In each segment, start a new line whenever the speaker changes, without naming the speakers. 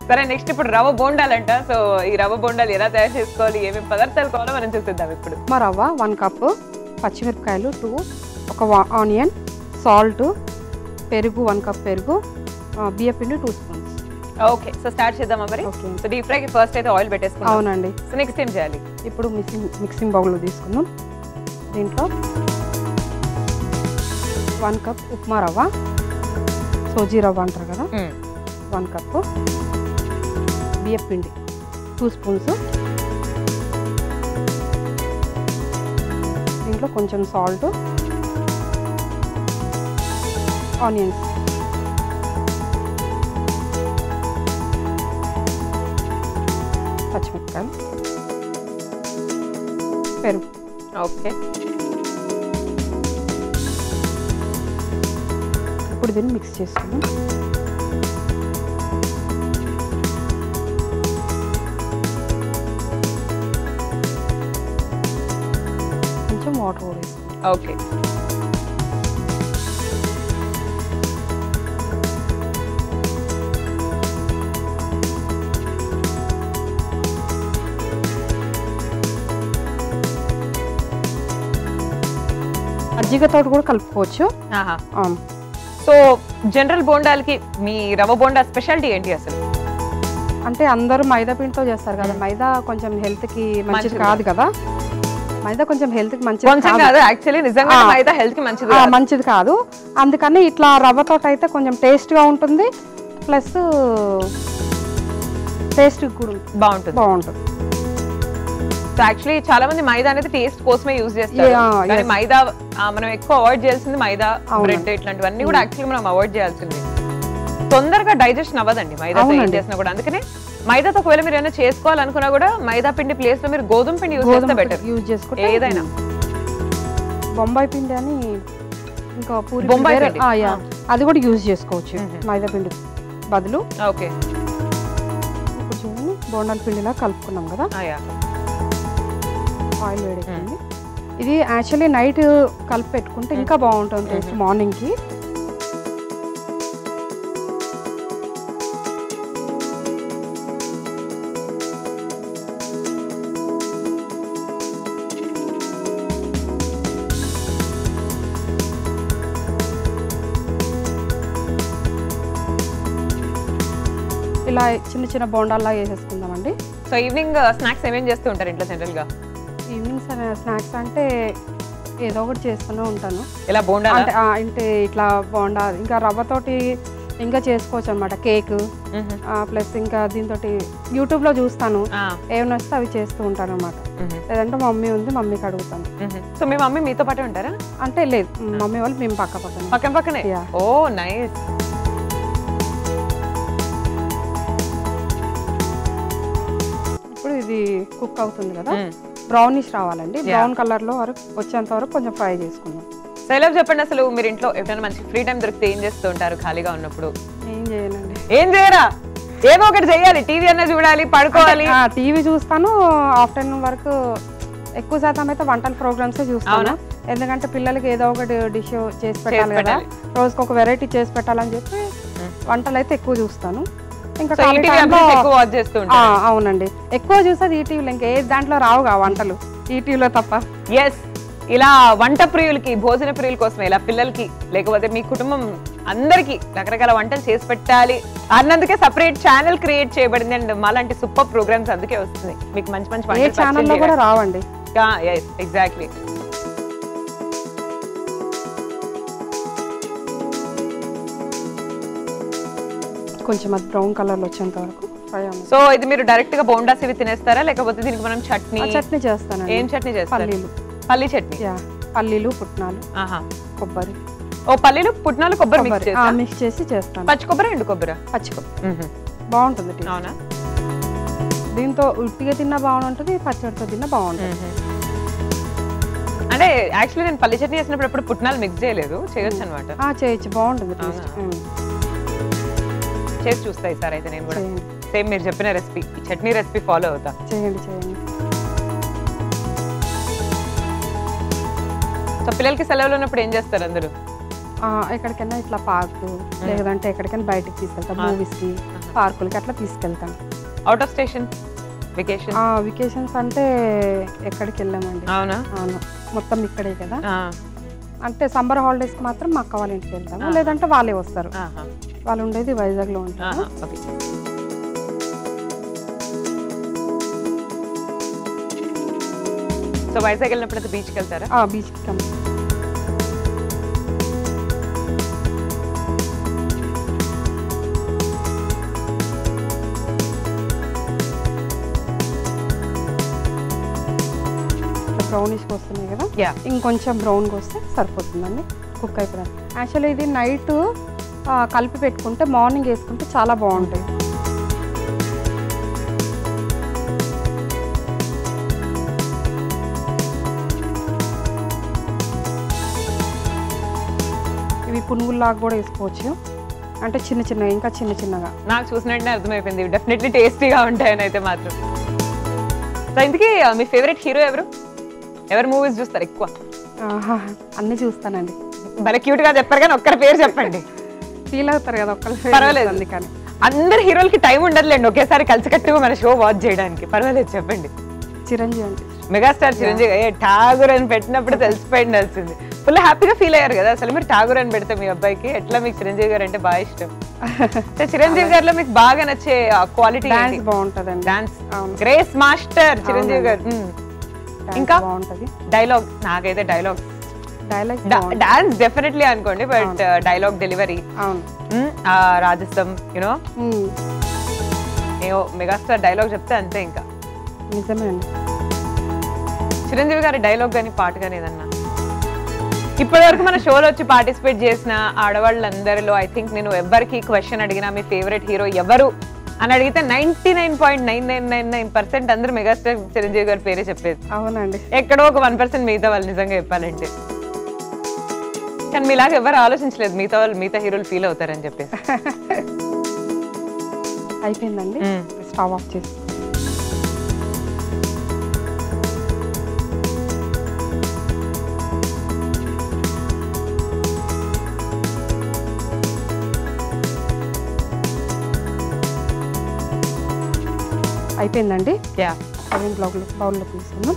సరే నెక్స్ట్ ఇప్పుడు రవ్వ బోండాలంట సో ఈ రవ్వ బోండాలు ఎలా తయారు చేసుకోవాలి ఏమేమి పదార్థాలు కావాలో మనం చూసేద్దాం ఇప్పుడు
ఉప్మా రవ్వ వన్ కప్ పచ్చిమిరపకాయలు టూ ఒక ఆనియన్ సాల్ట్ పెరుగు వన్ కప్ పెరుగు ఆ, బియ్య పిండి two spoons
okay so start చేద్దామా మరి
ఓకే
సో డీప్ ఫ్రైకి ఫస్ట్ అయితే ఆయిల్ పెట్టేసుకున్నాం
అవునండి
సో నెక్స్ట్ ఏం చేయాలి
ఇప్పుడు మిక్సింగ్ మిక్సింగ్ బౌల్లో తీసుకుందాం దీంట్లో వన్ కప్ ఉప్మా రవ్వ సోజీ రవ్వ అంటారు కదా
మ్మ్.
వన్ కప్ బియ్య పిండి టూ స్పూన్స్ దీంట్లో కొంచెం సాల్ట్ ఆనియన్స్ పచ్చిమిరపకాయలు పెరుగు
ఓకే
ఇప్పుడు దీన్ని మిక్స్ చేసుకుందాం కొంచెం వాటర్ కూడా వేసుకుందాం
ఓకే
మజ్జిగతో కూడా కలుపుకోవచ్చు
ఆహా
ఆ,
సో జనరల్ బోండాలకి మీ రవ్వ బోండా స్పెషాలిటీ ఏంటి అసలు
అంటే అందరూ మైదా పిండితో చేస్తారు కదా మైదా కొంచెం హెల్త్ కి మంచిది
మంచిది
కాదు కదా మైదా కొంచెం హెల్త్ కి మంచిది
కొంచెం
కాదు.
కాదు యాక్చువల్లీ నిజంగా
ఆ.
మైదా హెల్త్ కి మంచిది
ఆ,
కాదు.
మంచిది కాదు అందుకని ఇట్లా రవ్వతో అయితే కొంచెం టేస్ట్ గా ఉంటుంది ప్లస్ టేస్ట్ కూడా
బాగుంటుంది
బాగుంటుంది
సో యాక్చువల్లీ చాలా మంది మైదా అనేది టేస్ట్ కోసమే యూజ్ చేస్తారు
Yeah,
కానీ
yes.
మైదా ఆ, మనం ఎక్కువ అవాయిడ్ చేయాల్సింది మైదా
అవును.
బ్రెడ్ ఇట్లాంటివన్నీ కూడా యాక్చువల్లీ మనం అవాయిడ్ చేయాల్సింది తొందరగా డైజెషన్ అవ్వదండి మైదాతో ఏం
అవునండి.
చేసినా కూడా అందుకనే మైదాతో ఒకవేళ మీరు ఏమైనా చేసుకోవాలనుకున్నా కూడా మైదా పిండి ప్లేస్ లో మీరు గోధుమ పిండి యూజ్ చేస్తే
గోధుమ
బెటర్
యూజ్ చేసుకుంటే
ఏదైనా
బొంబాయి పిండి అని ఇంకా పూరి
బొంబాయి
వేరే-
పిండి.
ఆ, యా. అది కూడా యూజ్ చేసుకోవచ్చు
మ్మ్.
మైదా పిండి బదులు
ఓకే
ఇప్పుడు చూడండి బోండాల పిండిలా కలుపుకున్నాం కదా ఆయిల్ వేడెక్కింది ఇది యాక్చువల్లీ నైట్ కలిపి పెట్టుకుంటే ఇంకా బాగుంటుంది టేస్ట్ మార్నింగ్కి ఇలా చిన్న చిన్న బోండాల్లా వేసేసుకుందామండి
సో ఈవినింగ్ స్నాక్స్ ఏమేం చేస్తూ ఉంటారు ఇంట్లో జనరల్ గా
ఈవినింగ్ స్నాక్స్ అంటే ఏదో ఒకటి చేస్తూనే ఉంటాను
ఇలా బోండా
అంటే ఆ, అంటే ఇట్లా బోండా ఇంకా రవ్వతోటి ఇంకా చేసుకోవచ్చు అనమాట కేక్ ప్లస్ ఇంకా దీంతో యూట్యూబ్లో చూస్తాను ఏమైనా వస్తే అవి చేస్తూ ఉంటాను అనమాట లేదంటే మమ్మీ ఉంది మమ్మీకి అడుగుతాను
సో మీ మమ్మీ మీతో పాటే ఉంటారా
అంటే లేదు మమ్మీ వాళ్ళు మేము పక్క పక్కన
పక్కన పక్కనే
Yeah.
ఓ నైస్
ఇప్పుడు ఇది కుక్ అవుతుంది కదా బ్రౌనిష్ రావాలండి బ్రౌన్ కలర్ లో వరకు వచ్చేంత వరకు కొంచెం ఫ్రై చేసుకుందాం
శైలవ్ చెప్పండి అసలు మీరు ఇంట్లో ఎప్పుడైనా మంచి ఫ్రీ టైం దొరికితే ఏం చేస్తూ ఉంటారు ఖాళీగా ఉన్నప్పుడు
ఏం చేయనండి
ఏం చేయరా ఏదో ఒకటి చేయాలి టీవీ అన్న చూడాలి పడుకోవాలి
టీవీ చూస్తాను ఆఫ్టర్నూన్ వరకు ఎక్కువ శాతం అయితే వంటల ప్రోగ్రామ్స్ చూస్తాను
అవునా?
ఎందుకంటే పిల్లలకి ఏదో ఒకటి డిష్ చేసి పెట్టాలి కదా
పెట్టాలి.
రోజుకి ఒక వెరైటీ చేసి పెట్టాలని చెప్పి వంటలు అయితే ఎక్కువ చూస్తాను ఇంకా
సో
ఖాళీ
ఈటీవీ
టైంలో-
అప్డేట్స్ ఎక్కువ వాచ్ చేస్తూ
ఆ,
ఉంటారు
అవునండి ఎక్కువ చూసేది ఈటీవీలో ఇంకా ఏ దాంట్లో రావుగా వంటలు ఈటీవీలో తప్ప
ఎస్ ఇలా వంట ప్రియులకి భోజన ప్రియుల కోసం ఇలా పిల్లలకి లేకపోతే మీ కుటుంబం అందరికి రకరకాల వంటలు చేసి పెట్టాలి అన్నందుకే సపరేట్ ఛానల్ క్రియేట్ చేయబడింది అండ్ మాలాంటి సూపర్ ప్రోగ్రామ్స్ అందుకే వస్తుంది మీకు మంచి మంచి
ఏ ఛానల్లో కూడా రావండి
ఎగ్జాక్ట్లీ
కొంచెం అది బ్రౌన్ కలర్లో వచ్చేంత వరకు ఫ్రై అవ్వాలి
సో ఇది మీరు డైరెక్ట్ గా బోండాస్ ఇవి తినేస్తారా లేకపోతే దీనికి మనం చట్నీ
ఆ చట్నీ చేస్తానండి
ఏం చట్నీ చేస్తారు
పల్లీలు
పల్లి చట్నీ
యా పల్లీలు పుట్నాలు
ఆహా
కొబ్బరి
ఓ పల్లీలు పుట్నాలు కొబ్బరి మిక్స్
కొబ్బరి
చేస్తా
మిక్స్ చేసి చేస్తాను
పచ్చి కొబ్బరి ఎండు కొబ్బరి
పచ్చి కొబ్బరి బాగుంటుంది taste.
అవునా
దీంతో ఉట్టిగా తిన్నా బాగుంటుంది పచ్చడితో తిన్నా బాగుంటుంది
అంటే యాక్చువల్లీ నేను పల్లి చట్నీ చేసినప్పుడు ఎప్పుడు పుట్నాలు మిక్స్ చేయలేదు చేయొచ్చు అనమాట
ఆ, చేయొచ్చు బాగుంటుంది టేస్ట్
అవునా? చేసి చూస్తా ఈసారి అయితే నేను కూడా
చేయండి
సేమ్ మీరు చెప్పిన రెసిపీ ఈ చట్నీ రెసిపీ ఫాలో అవుతా
చేయండి చేయండి
సో పిల్లలకి సెలవులు ఉన్నప్పుడు ఏం చేస్తారు అందరూ
ఆ, ఎక్కడికైనా ఇట్లా పార్క్ లేదంటే ఎక్కడికైనా బయటికి తీసుకెళ్తాం మూవీస్కి పార్కులకి అట్లా తీసుకెళ్తాం
out of station vacation
vacations అంటే ఎక్కడికి వెళ్ళామండి
అవునా
అవును మొత్తం ఇక్కడే కదా
ఆ,
అంటే సమ్మర్ హాలిడేస్కి మాత్రం మా అక్క వాళ్ళ ఇంటికి వెళ్తాము లేదంటే వాళ్ళే వస్తారు
ఆహా,
వాళ్ళు ఉండేది వైజాగ్లో ఉంటారు
ఆహా, ఓకే. సో వైజాగ్ వెళ్ళినప్పుడు అయితే బీచ్కి వెళ్తారా
ఆ బీచ్కి కమ్ బ్రౌనిష్కి వస్తున్నాయి కదా
యా
ఇంకొంచెం బ్రౌన్గా వస్తే సరిపోతుందండి కుక్ అయిపోయింది యాక్చువల్లీ ఇది నైట్ కలిపి పెట్టుకుంటే మార్నింగ్ వేసుకుంటే చాలా బాగుంటాయి ఇవి పునుగుల్లాగా కూడా వేసుకోవచ్చు అంటే చిన్న చిన్నగా ఇంకా చిన్న చిన్నగా
నాకు చూసినట్టే అర్థమైపోయింది డెఫినెట్లీ టేస్టీగా ఉంటాయని అయితే మాత్రం సో ఇంతకీ ఆ, మీ ఫేవరెట్ హీరో ఎవరు ఎవరు మూవీస్ చూస్తారు ఎక్కువ
ఆహా, అన్నీ చూస్తానండి
భలే క్యూట్ గా చెప్పారు కానీ ఒక్కరి పేరు చెప్పండి
ఫీల్ అవుతారు కదా ఒక్కళ్ళు
పర్వాలేదు.
అందుకని
అందరు హీరోలకి టైం ఉండదులేండి ఒకేసారి కలిసికట్టుగా మన షో వాచ్ చేయడానికి పర్వాలేదు చెప్పండి
చిరంజీవి అంటే
మెగాస్టార్ చిరంజీవి ఏ ఠాగూర్ అని పెట్టినప్పుడు తెలిసిపోయిండాల్సింది ఫుల్ హ్యాపీగా ఫీల్ అయ్యారు కదా అసలు మీరు ఠాగూర్ అని పెడితే మీ అబ్బాయికి ఎట్లా మీకు చిరంజీవి గారు అంటే బాగా ఇష్టం సో చిరంజీవి గారిలో మీకు బాగా నచ్చే క్వాలిటీ
డాన్స్ బాగుంటుందండి
డాన్స్
అవును.
గ్రేస్ మాస్టర్ చిరంజీవి గారు
Dance
ఇంకా?
బాగుంటది
డైలాగ్ నాకైతే డైలాగ్
డైలాగ్స్
డాన్స్ డెఫినెట్లీ అనుకోండి బట్ డైలాగ్ డెలివరీ
అవును
రాజస్థం యూనో
ఉమ్,
ఏవో మెగాస్టార్ డైలాగ్ చెప్తే అంతే ఇంకా
నిజమే అండి
చిరంజీవి గారి డైలాగ్ కానీ పాట కానీ ఏదన్నా ఇప్పటి వరకు మన షోలో వచ్చి పార్టిసిపేట్ చేసిన ఆడవాళ్ళందరిలో ఐ థింక్ నేను ఎవరికి క్వశ్చన్ అడిగినా మీ ఫేవరెట్ హీరో ఎవరు అని అడిగితే ninety nine point nine nine nine nine percent అందరూ మెగాస్టార్ చిరంజీవి గారి పేరే చెప్పేది
అవునండి
ఎక్కడో ఒక వన్ పర్సెంట్ మిగతా వాళ్ళు నిజంగా చెప్పాలంటే కానీ మీలాగా ఎవరు ఆలోచించలేదు మిగతా వాళ్ళు మిగతా హీరోలు ఫీల్ అవుతారని చెప్పేసి
అయిపోయిందండి
మ్మ్.
స్టవ్ ఆఫ్ చేసి అయిపోయిందండి
యా
సర్వింగ్ బౌల్లో బౌల్లో తీసుకున్నాం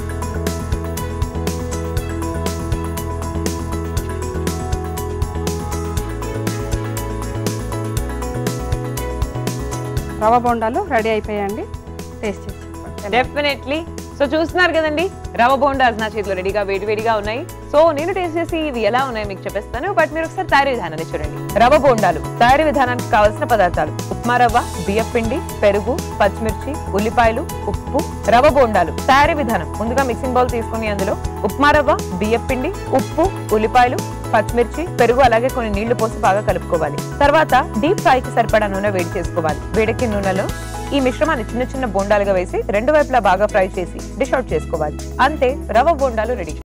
రవ్వ బొండాలు రెడీ అయిపోయాయండి టేస్ట్ చేసి చెప్పండి ఎలా
డెఫినెట్లీ సో చూస్తున్నారు కదండి రవ బోండాస్ నా చేతిలో రెడీగా వేడి వేడిగా ఉన్నాయి సో నేను టేస్ట్ చేసి ఇవి ఎలా ఉన్నాయో మీకు చెప్పేస్తాను బట్ మీరు ఒకసారి తయారీ విధానాన్ని చూడండి రవ బోండాలు తయారీ విధానానికి కావాల్సిన పదార్థాలు ఉప్మా రవ్వ బియ్యం పిండి పెరుగు పచ్చిమిర్చి ఉల్లిపాయలు ఉప్పు రవ బోండాలు తయారీ విధానం ముందుగా మిక్సింగ్ బౌల్ తీసుకుని అందులో ఉప్మా రవ్వ బియ్యం పిండి ఉప్పు ఉల్లిపాయలు పచ్చిమిర్చి పెరుగు అలాగే కొన్ని నీళ్లు పోసి బాగా కలుపుకోవాలి తర్వాత డీప్ ఫ్రై కి సరిపడా నూనె వేడి చేసుకోవాలి వేడెక్కిన నూనెలో ఈ మిశ్రమాన్ని చిన్న చిన్న బోండాలుగా వేసి రెండు వైపులా బాగా ఫ్రై చేసి డిష్ అవుట్ చేసుకోవాలి అంతే రవ్వ బోండాలు రెడీ